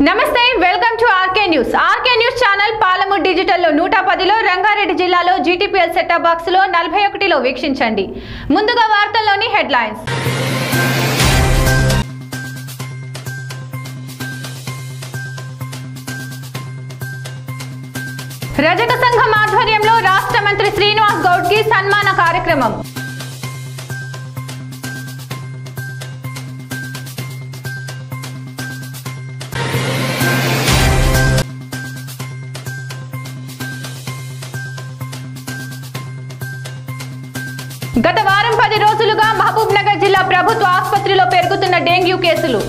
నమస్తే welcome to RK news RK news channel Palamuru డిజిటల్లో నూట పదిలో రంగారెడ్డి జిల్లాలో జీటీపీఎల్ సెటప్ బాక్స్ లో నలభై ఒకటిలో వీక్షించండి ముందుగా వార్తల్లోని హెడ్లైన్స్ రజక సంఘం ఆధ్వర్యంలో రాష్ట్ర మంత్రి శ్రీనివాస్ గౌడ్ కి సన్మాన కార్యక్రమం గత వారం పది రోజులుగా మహబూబ్ నగర్ జిల్లా ప్రభుత్వ ఆసుపత్రిలో పెరుగుతున్న డెంగ్యూ కేసులు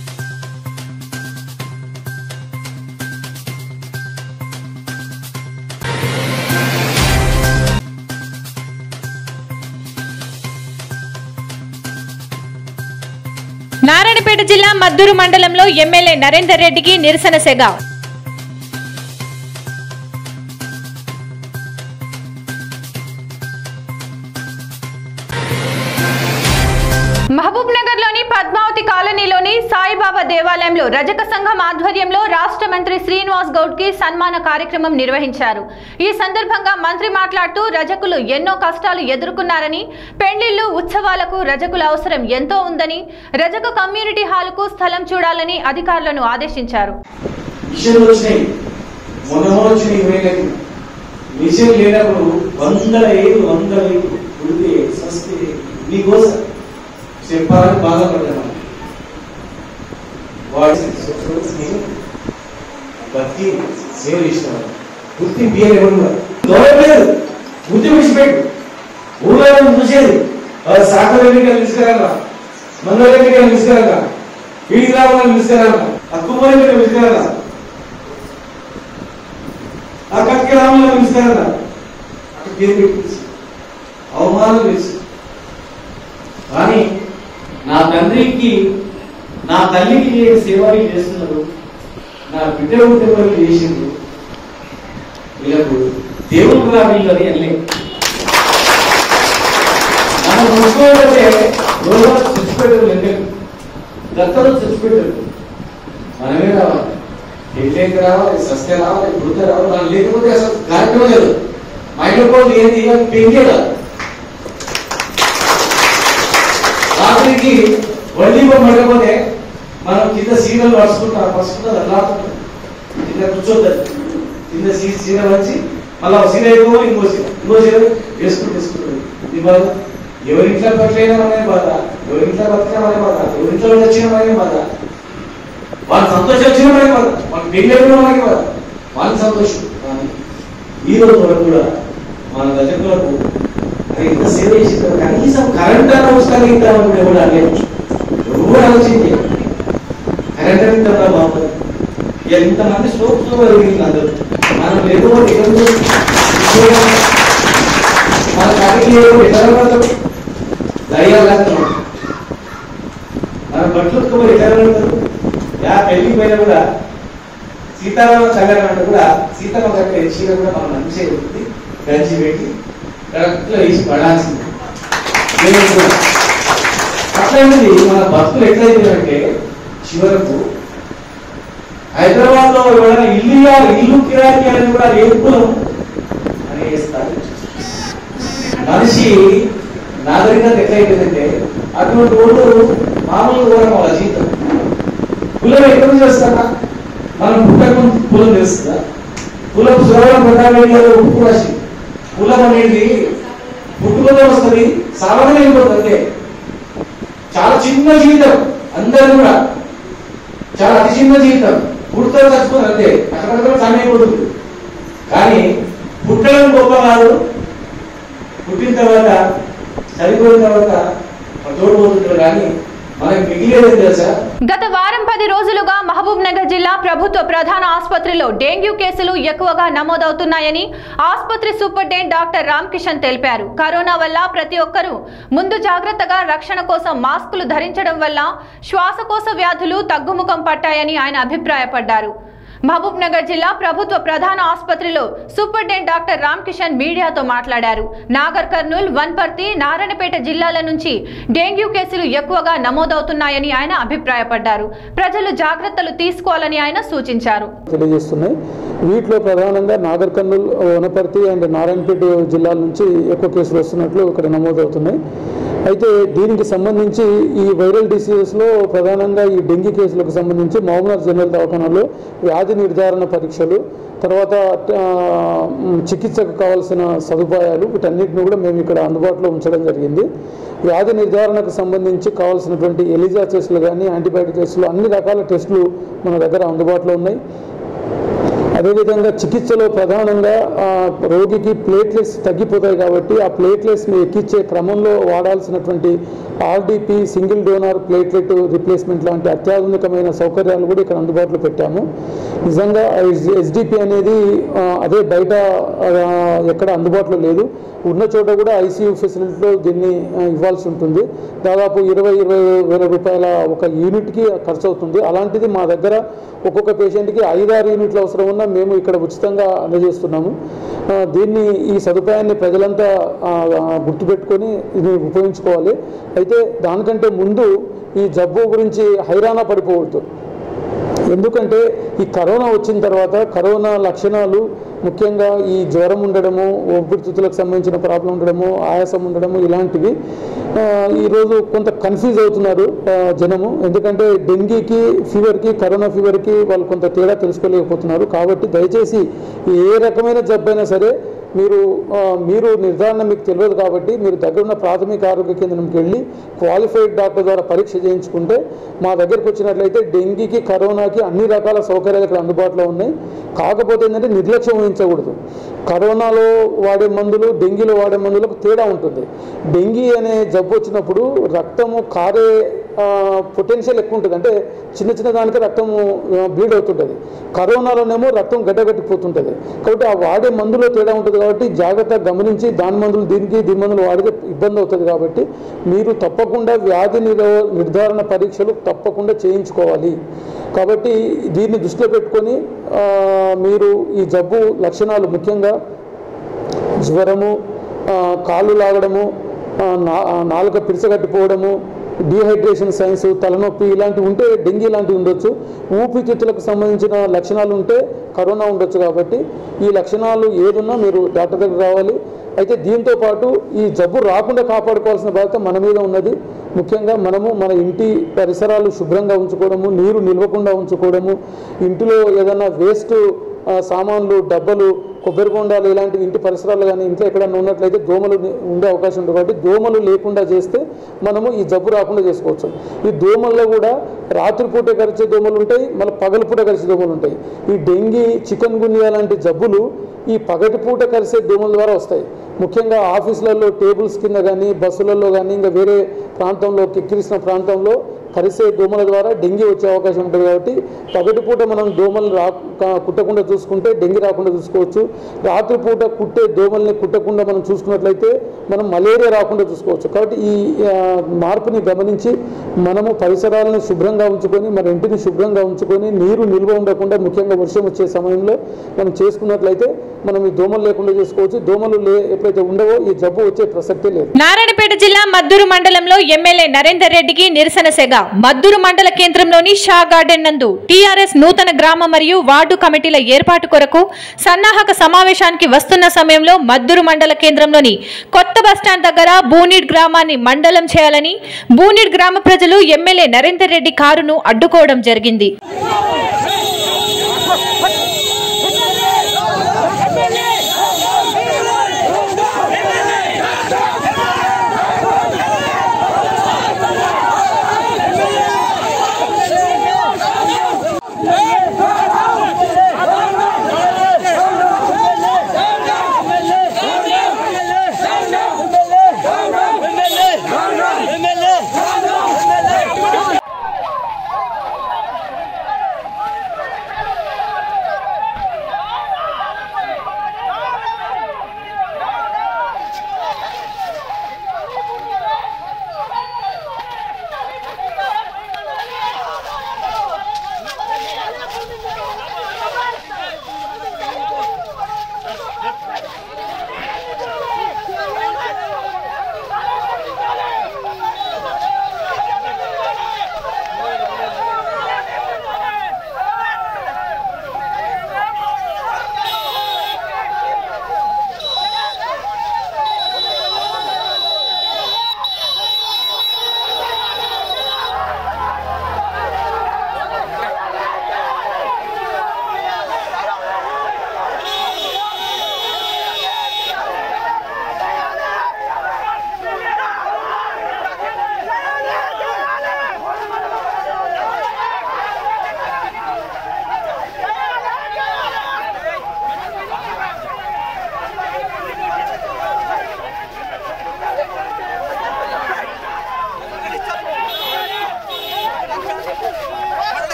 నారాయణపేట జిల్లా మద్దూరు మండలంలో ఎమ్మెల్యే నరేందర్ రెడ్డికి నిరసన సెగ మహబూబ్ నగర్ లోని పద్మావతి కాలనీలోని సాయిబాబా దేవాలయంలో రజక సంఘం ఆధ్వర్యంలో రాష్ట్ర మంత్రి శ్రీనివాస్ గౌడ్ కి సన్మాన కార్యక్రమం నిర్వహించారు ఈ సందర్భంగా మంత్రి మాట్లాడుతూ రజకులు ఎన్నో కష్టాలు ఎదుర్కొన్నారని పెళ్లిళ్లు ఉత్సవాలకు రజకుల అవసరం ఎంతో ఉందని రజక కమ్యూనిటీ హాలుకు స్థలం చూడాలని అధికారులను ఆదేశించారు మిషన్లు వచ్చినాయి మొన్న మొన్న వచ్చినాయి ఇరవై గంటలు మిషన్ లేనప్పుడు వందల ఏళ్ళు వందల ఏళ్ళు ఉడితే సస్తే మీకోసం చెప్పాలని బాధపడ్డాను వాడి బతికి సేవ చేసిన గుర్తింపు బియ్యం ఎవరు కూడా. గౌరవం లేదు గుర్తింపు విడిచిపెట్టు ఊళ్ళో చూసేది సాకర్ ఎన్నికలు తీసుకురాగా మంగళ ఎన్నికలు తీసుకురాగా వీడికి రావాలని తీసుకురాగా అక్కుమరి ఎన్నికలు తీసుకురాగా ఆ కట్కి రావాలని తీసుకురాగా అక్కడ పేరు పెట్టి అవమానం తెలుసు కానీ నా తండ్రికి నా తల్లికి నేను సేవలు చేస్తున్నారు నా బిడ్డ ఉద్యోగాలు చేసిండు వీళ్ళకు దేవుడు కూడా వీళ్ళని అనలే మనం చూసుకోవాలంటే రోజు చచ్చిపెట్టరు లెక్కలు దత్తలు చచ్చిపెట్టరు మనమే రావాలి పెళ్ళైతే రావాలి సస్తే రావాలి వృద్ధ రావాలి మనం లేకపోతే అసలు కార్యక్రమం లేదు మైండ్ ఏంది పెంచేదా రాత్రికి వడ్డీ పడకపోతే మనం కింద సీరియల్ పరుచుకుంటాం పరుచుకుంటాం అట్లా కింద కూర్చోద్దు కింద సీ సీరియల్ వచ్చి మళ్ళీ ఒక సీరియల్ అయిపో ఇంకో సీరియల్ ఇంకో సీరియల్ వేసుకుంటూ వేసుకుంటుంది ఇది బాధ ఎవరింట్లో పట్లైనా మనమే బాధ ఎవరింట్లో బతికినా మనమే బాధ ఎవరింట్లో వచ్చిన మనమే బాధ వాళ్ళ సంతోషం వచ్చిన మనకి బాధ వాళ్ళ పెళ్లి అయినా మనకి బాధ వాళ్ళ సంతోషం కానీ ఈ రోజు వరకు కూడా మన రజకులకు అది ఎంత సేవ చేసిందో కనీసం కరెంట్ అన్న ఉత్సాహిద్దామని కూడా ఎవరు అనలేదు ఎవరు కూడా ఆలోచించి కరెంట్ ఎంత బాగుంది ఎంతమంది స్ట్రోక్స్ పెరిగింది అందరూ మనం లేకపోతే ఎక్కడ ఉంది? మన కాడికి లేకపోతే ఎక్కడ పడతాం దయ్యాలు మన బట్టలు ఉతుకోవాలి ఎక్కడ పడతారు యా పెళ్లికి పోయినా కూడా సీతారామ కళ్యాణం అంటే కూడా సీతారామ కట్టే చీర కూడా మనం మంచిగా ఉంటుంది గంజి పెట్టి కరెక్ట్ లో వేసి పడాల్సింది దేవుడు కూడా. అట్లాంటిది మన భక్తులు ఎట్లయిపోయారంటే చివరకు హైదరాబాద్ లో ఎవరైనా ఇల్లు ఇవ్వాలి, ఇల్లు కిరాయికి అని కూడా ఎప్పుడు అనేస్తారు మనిషి నాగరికత ఎట్లయిపోయిందంటే అటువంటి వాళ్ళు మామూలు కూడా వాళ్ళ జీవితం కులం ఎక్కడ నుంచి వస్తారా మనం పుట్టక కులం తెలుస్తుందా కులం సురవరం ప్రధాన ఉప్పు రాశి కులం అనేది పుట్టుకతో వస్తుంది సామాన్యం అయిపోతుంది అంతే చాలా చిన్న జీవితం అందరూ కూడా చాలా అతి చిన్న జీవితం పుట్టుతో చచ్చిపోతుంది అంతే అక్కడ సమయం అయిపోతుంది కానీ పుట్టడం గొప్ప కాదు పుట్టిన తర్వాత చనిపోయిన తర్వాత తోడుపోతుంటారు కానీ మనకి మిగిలేదు తెలుసా గత వారం పది రోజులుగా మహబూబ్ నగర్ జిల్లా ప్రభుత్వ ప్రధాన ఆసుపత్రిలో డెంగ్యూ కేసులు ఎక్కువగా నమోదవుతున్నాయని ఆసుపత్రి సూపరింటెండెంట్ డాక్టర్ రామ్ కిషన్ తెలిపారు కరోనా వల్ల ప్రతి ఒక్కరూ ముందు జాగ్రత్తగా రక్షణ కోసం మాస్కులు ధరించడం వల్ల శ్వాసకోశ వ్యాధులు తగ్గుముఖం పట్టాయని ఆయన అభిప్రాయపడ్డారు మహబూబ్ నగర్ జిల్లా ప్రభుత్వ ప్రధాన ఆసుపత్రిలో సూపరింటెండెంట్ డాక్టర్ రామ్ కిషన్ మీడియాతో మాట్లాడారు నాగర్ కర్నూల్ వన్పర్తి నారాయణపేట జిల్లాల నుంచి డెంగ్యూ కేసులు ఎక్కువగా నమోదవుతున్నాయని ఆయన అభిప్రాయపడ్డారు ప్రజలు జాగ్రత్తలు తీసుకోవాలని ఆయన సూచించారు తెలియజేస్తున్నాయి వీటిలో ప్రధానంగా నాగర్ కర్నూల్ వనపర్తి అండ్ నారాయణపేట జిల్లాల నుంచి ఎక్కువ కేసులు వస్తున్నట్లు ఇక్కడ నమోదవుతున్నాయి అయితే దీనికి సంబంధించి ఈ వైరల్ డిసీజెస్లో ప్రధానంగా ఈ డెంగీ కేసులకు సంబంధించి మహబూబ్నగర్ జనరల్ దవాఖానాలో వ్యాధి నిర్ధారణ పరీక్షలు తర్వాత ఆ, చికిత్సకు కావాల్సిన సదుపాయాలు వీటన్నిటిని కూడా మేము ఇక్కడ అందుబాటులో ఉంచడం జరిగింది వ్యాధి నిర్ధారణకు సంబంధించి కావాల్సినటువంటి ఎలిజా టెస్టులు కానీ యాంటీబయాటిక్ టెస్టులు అన్ని రకాల టెస్టులు మన దగ్గర అందుబాటులో ఉన్నాయి అదేవిధంగా చికిత్సలో ప్రధానంగా ఆ, రోగికి ప్లేట్లెట్స్ తగ్గిపోతాయి కాబట్టి ఆ ప్లేట్లెట్స్ని ఎక్కించే క్రమంలో వాడాల్సినటువంటి RDP single donor platelet replacement లాంటి అత్యాధునికమైన సౌకర్యాలు కూడా ఇక్కడ అందుబాటులో పెట్టాము నిజంగా ఎస్డిపి అనేది ఆ, అదే బయట ఆ, ఎక్కడ అందుబాటులో లేదు ఉన్న చోట కూడా ఐసీయూ ఫెసిలిటీలో దీన్ని ఆ, ఇవ్వాల్సి ఉంటుంది దాదాపు ఇరవై ఇరవై వేల రూపాయల ఒక యూనిట్కి ఖర్చు అవుతుంది అలాంటిది మా దగ్గర ఒక్కొక్క పేషెంట్కి ఐదారు యూనిట్లు అవసరం ఉన్నా మేము ఇక్కడ ఉచితంగా అందజేస్తున్నాము ఆ, దీన్ని ఈ సదుపాయాన్ని ప్రజలంతా ఆ, ఆ, గుర్తుపెట్టుకొని ఇది ఉపయోగించుకోవాలి అయితే దానికంటే ముందు ఈ జబ్బు గురించి హైరాణ పడిపోవద్దు ఎందుకంటే ఈ కరోనా వచ్చిన తర్వాత కరోనా లక్షణాలు ముఖ్యంగా ఈ జ్వరం ఉండడము ఊపిరితిత్తులకు సంబంధించిన ప్రాబ్లం ఉండడము ఆయాసం ఉండడము ఇలాంటివి ఆ, ఈరోజు కొంత కన్ఫ్యూజ్ అవుతున్నారు ఆ, జనము ఎందుకంటే డెంగీకి ఫీవర్కి కరోనా ఫీవర్కి వాళ్ళు కొంత తేడా తెలుసుకోలేకపోతున్నారు కాబట్టి దయచేసి ఏ రకమైన జబ్బైనా సరే మీరు ఆ, మీరు నిర్ధారణ మీకు తెలియదు కాబట్టి మీరు దగ్గరున్న ప్రాథమిక ఆరోగ్య కేంద్రంకి వెళ్ళి క్వాలిఫైడ్ డాక్టర్ ద్వారా పరీక్ష చేయించుకుంటే మా దగ్గరకు వచ్చినట్లయితే డెంగీకి కరోనాకి అన్ని రకాల సౌకర్యాలు ఇక్కడ అందుబాటులో ఉన్నాయి కాకపోతే ఏంటంటే నిర్లక్ష్యం వహించకూడదు కరోనాలో వాడే మందులు డెంగీలో వాడే మందులకు తేడా ఉంటుంది డెంగీ అనే జబ్బు వచ్చినప్పుడు రక్తము కారే పొటెన్షియల్ ఎక్కువ ఉంటుంది అంటే చిన్న చిన్న దానికి రక్తము బ్లీడ్ అవుతుంటుంది కరోనాలోనేమో రక్తం గడ్డగట్టిపోతుంటుంది కాబట్టి ఆ వాడే మందులో తేడా ఉంటుంది కాబట్టి జాగ్రత్తగా గమనించి దాని మందులు దీనికి దీని మందులు వాడితే ఇబ్బంది అవుతుంది కాబట్టి మీరు తప్పకుండా వ్యాధి నిరో నిర్ధారణ పరీక్షలు తప్పకుండా చేయించుకోవాలి కాబట్టి దీన్ని దృష్టిలో పెట్టుకొని ఆ, మీరు ఈ జబ్బు లక్షణాలు ముఖ్యంగా జ్వరము ఆ, కాళ్ళు లాగడము ఆ, నా- ఆ, నాలుక పిడిచగట్టిపోవడము డీహైడ్రేషన్ సైన్స్ తలనొప్పి ఇలాంటివి ఉంటే డెంగీ లాంటివి ఉండొచ్చు ఊపిరితిత్తులకు సంబంధించిన లక్షణాలు ఉంటే కరోనా ఉండొచ్చు కాబట్టి ఈ లక్షణాలు ఏదున్నా మీరు డాక్టర్ దగ్గర రావాలి అయితే దీంతో పాటు ఈ జబ్బు రాకుండా కాపాడుకోవాల్సిన బాధ్యత మన మీద ఉన్నది ముఖ్యంగా మనము మన ఇంటి పరిసరాలు శుభ్రంగా ఉంచుకోవడము నీరు నిల్వకుండా ఉంచుకోవడము ఇంటిలో ఏదైనా వేస్ట్ ఆ, సామాన్లు డబ్బలు కొబ్బరి బొండాలు ఇలాంటి ఇంటి పరిసరాలు కానీ ఇంట్లో ఎక్కడైనా ఉన్నట్లయితే దోమలు ని- ఉండే అవకాశం ఉంటుంది కాబట్టి దోమలు లేకుండా చేస్తే మనము ఈ జబ్బు రాకుండా చేసుకోవచ్చు ఈ దోమల్లో కూడా రాత్రిపూట కరిచే దోమలు ఉంటాయి మళ్ళీ పగలపూట కరిచే దోమలు ఉంటాయి ఈ డెంగీ చికెన్ గున్యా లాంటి జబ్బులు ఈ పగటిపూట కలిసే దోమల ద్వారా వస్తాయి ముఖ్యంగా ఆఫీసులలో టేబుల్స్ కింద కానీ బస్సులలో కానీ ఇంకా వేరే ప్రాంతంలో కిక్కిరిసిన ప్రాంతంలో కరిసే దోమల ద్వారా డెంగీ వచ్చే అవకాశం ఉంటుంది కాబట్టి పగటిపూట మనం దోమలు రా కా- కుట్టకుండా చూసుకుంటే డెంగీ రాకుండా చూసుకోవచ్చు రాత్రిపూట కుట్టే దోమల్ని కుట్టకుండా మనం చూసుకున్నట్లయితే మనం మలేరియా రాకుండా చూసుకోవచ్చు కాబట్టి ఈ ఆ, మార్పుని గమనించి మనము పరిసరాలను శుభ్రంగా ఉంచుకొని మన ఇంటిని శుభ్రంగా ఉంచుకొని నీరు నిల్వ ఉండకుండా ముఖ్యంగా వర్షం వచ్చే సమయంలో మనం చేసుకున్నట్లయితే మనం ఈ దోమలు లేకుండా చేసుకోవచ్చు దోమలు లే ఎప్పుడైతే ఉండవో ఈ జబ్బు వచ్చే ప్రసక్తే లేదు నారాయణపేట జిల్లా మద్దూరు మండలంలో ఎమ్మెల్యే నరేందర్ రెడ్డికి నిరసన సెగ మద్దూరు మండల కేంద్రంలోని షా గార్డెన్ నందు టీఆర్ఎస్ నూతన గ్రామ మరియు వార్డు కమిటీల ఏర్పాటు కొరకు సన్నాహక సమావేశానికి వస్తున్న సమయంలో మద్దూరు మండల కేంద్రంలోని కొత్త బస్టాండ్ దగ్గర బూనిడ్ గ్రామాన్ని మండలం చేయాలని బూనిడ్ గ్రామ ప్రజలు ఎమ్మెల్యే నరేందర్ రెడ్డి కారును అడ్డుకోవడం జరిగింది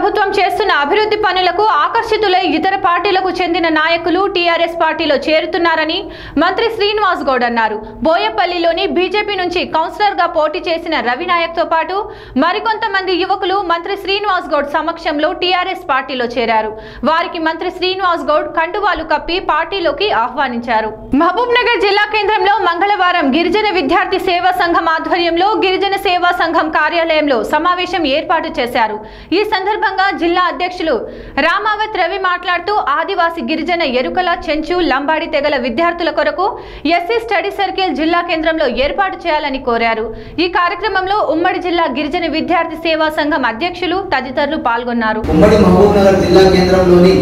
ప్రభుత్వం చేస్తున్న అభివృద్ధి పనులకు ఆకర్షితులై ఇతర పార్టీలకు చెందిన నాయకులు టీఆర్ఎస్ పార్టీలో చేరుతున్నారని మంత్రి శ్రీనివాస్ గౌడ్ అన్నారు బోయపల్లిలోని బీజేపీ నుంచి కౌన్సిలర్ గా పోటీ చేసిన రవి నాయక్ తో పాటు మరికొంతమంది యువకులు మంత్రి శ్రీనివాస్ గౌడ్ సమక్షంలో టీఆర్ఎస్ పార్టీలో చేరారు వారికి మంత్రి శ్రీనివాస్ గౌడ్ కండువాలు కప్పి పార్టీలోకి ఆహ్వానించారు మహబూబ్ నగర్ జిల్లా కేంద్రంలో మంగళవారం గిరిజన విద్యార్థి సేవా సంఘం ఆధ్వర్యంలో గిరిజన సేవా సంఘం కార్యాలయంలో సమావేశం ఏర్పాటు చేశారు ఈ సందర్భంగా జిల్లా అధ్యక్షులు రామావత్ రవి మాట్లాడుతూ ఆదివాసి గిరిజన ఎరుకల చెంచు లంబాడి తెగల విద్యార్థుల కొరకు ఎస్సీ స్టడీ సర్కిల్ జిల్లా కేంద్రంలో ఏర్పాటు చేయాలని కోరారు ఈ కార్యక్రమంలో ఉమ్మడి జిల్లా గిరిజన విద్యార్థి సేవా సంఘం అధ్యక్షులు తదితరులు పాల్గొన్నారు ఉమ్మడి మహబూబ్ నగర్ జిల్లా కేంద్రంలోని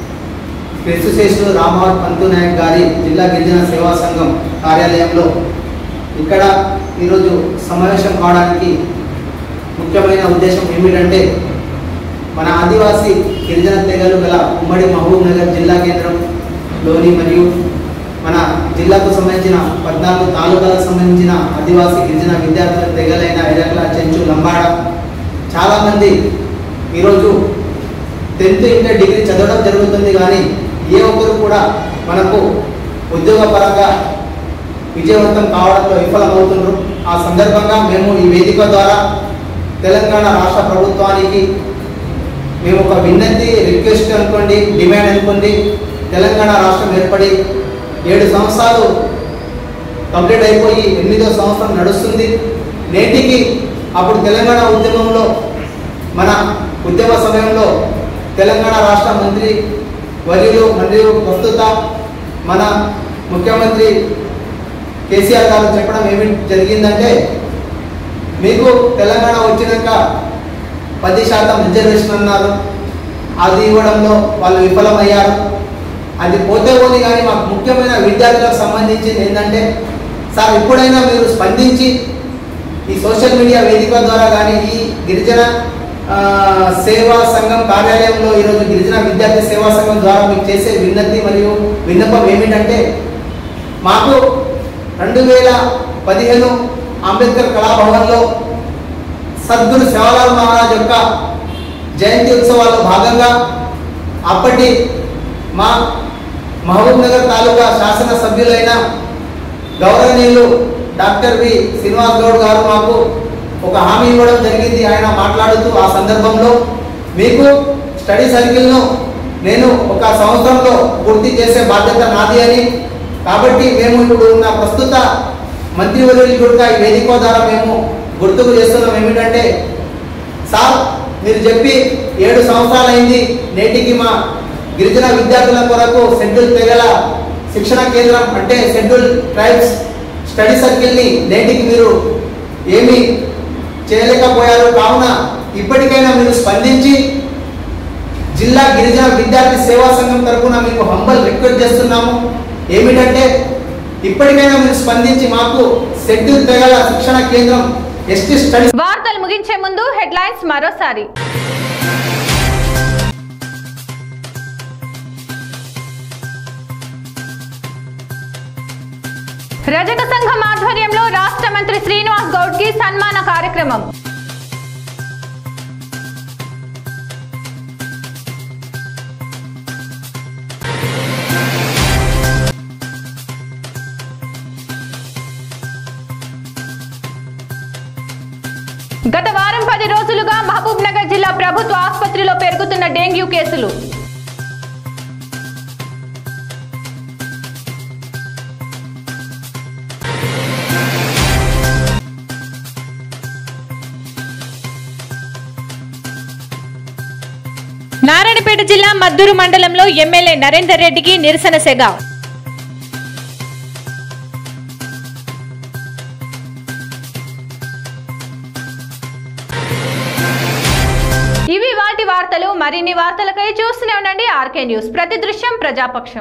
కృష్ణశేషులు రామవత్ పంతు నాయక్ గారి జిల్లా గిరిజన సేవా సంఘం కార్యాలయంలో ఇక్కడ ఈరోజు సమావేశం కావడానికి ముఖ్యమైన ఉద్దేశం ఏమిటంటే మన ఆదివాసీ గిరిజన తెగలు గల ఉమ్మడి మహబూబ్ నగర్ జిల్లా కేంద్రంలోని మరియు మన జిల్లాకు సంబంధించిన పద్నాలుగు తాలూకాలకు సంబంధించిన ఆదివాసీ గిరిజన విద్యార్థుల తెగలైన ఎరకల చెంచు లంబాడ చాలామంది ఈరోజు టెన్త్ ఇంటర్ డిగ్రీ చదవడం జరుగుతుంది కానీ ఏ ఒక్కరు కూడా మనకు ఉద్యోగపరంగా విజయవంతం కావడంలో విఫలమవుతున్నారు ఆ సందర్భంగా మేము ఈ వేదిక ద్వారా తెలంగాణ రాష్ట్ర ప్రభుత్వానికి మేము ఒక విన్నతి రిక్వెస్ట్ అనుకోండి డిమాండ్ అనుకోండి తెలంగాణ రాష్ట్రం ఏర్పడి ఏడు సంవత్సరాలు కంప్లీట్ అయిపోయి ఎనిమిదో సంవత్సరం నడుస్తుంది నేటికి అప్పుడు తెలంగాణ ఉద్యమంలో మన ఉద్యమ సమయంలో తెలంగాణ రాష్ట్ర మంత్రి వర్యులు మరియు ప్రస్తుత మన ముఖ్యమంత్రి కేసీఆర్ గారు చెప్పడం ఏమి జరిగిందంటే మీకు తెలంగాణ వచ్చినాక పది శాతం రిజర్వేషన్ అన్నారు అది ఇవ్వడంలో వాళ్ళు విఫలమయ్యారు అది పోతే పోని కానీ మాకు ముఖ్యమైన విద్యార్థులకు సంబంధించింది ఏంటంటే సార్ ఎప్పుడైనా మీరు స్పందించి ఈ సోషల్ మీడియా వేదిక ద్వారా కానీ ఈ గిరిజన ఆ, సేవా సంఘం కార్యాలయంలో ఈరోజు గిరిజన విద్యార్థి సేవా సంఘం ద్వారా మీకు చేసే విన్నతి మరియు విన్నపం ఏమిటంటే మాకు రెండు వేల పదిహేను అంబేద్కర్ కళాభవన్లో సద్గురు శివలాల్ మహారాజ్ యొక్క జయంతి ఉత్సవాల్లో భాగంగా అప్పటి మా మహబూబ్ నగర్ తాలూకా శాసన సభ్యులైన గౌరవనీయులు డాక్టర్ వి శ్రీనివాస్ గౌడ్ గారు మాకు ఒక హామీ ఇవ్వడం జరిగింది ఆయన మాట్లాడుతూ ఆ సందర్భంలో మీకు స్టడీ సర్కిల్ను నేను ఒక సంవత్సరంలో పూర్తి చేసే బాధ్యత నాది అని కాబట్టి మేము ఇప్పుడు ఉన్న ప్రస్తుత మంత్రివర్యులు కూడా ఈ వేదిక ద్వారా మేము గుర్తుకు చేస్తున్నాం ఏమిటంటే సార్ మీరు చెప్పి ఏడు సంవత్సరాలు అయింది నేటికి మా గిరిజన విద్యార్థుల కొరకు షెడ్యూల్ తెగల శిక్షణ కేంద్రం అంటే షెడ్యూల్ ట్రైబ్స్ స్టడీ సర్కిల్ని నేటికి మీరు ఏమీ చేయలేకపోయారు కావున ఇప్పటికైనా మీరు స్పందించి జిల్లా గిరిజన విద్యార్థి సేవా సంఘం తరఫున మీకు హంబల్ రిక్వెస్ట్ చేస్తున్నాము ఏమిటంటే ఇప్పటికైనా మీరు స్పందించి మాకు షెడ్యూల్ తెగల శిక్షణ కేంద్రం ఎస్టీ స్టడీ వార్తలు ముగించే ముందు హెడ్లైన్స్ మరోసారి రజక సంఘం ఆధ్వర్యంలో రాష్ట్ర మంత్రి శ్రీనివాస్ గౌడ్ కి సన్మాన కార్యక్రమం గత వారం పది రోజులుగా మహబూబ్ నగర్ జిల్లా ప్రభుత్వ ఆసుపత్రిలో పెరుగుతున్న డెంగ్యూ కేసులు నారాయణపేట జిల్లా మద్దూరు మండలంలో ఎమ్మెల్యే నరేందర్ రెడ్డికి నిరసన సెగ ఇవి వాటి వార్తలు మరిన్ని వార్తలకై చూస్తూనే ఉండండి ఆర్కే న్యూస్ ప్రతి దృశ్యం ప్రజాపక్షం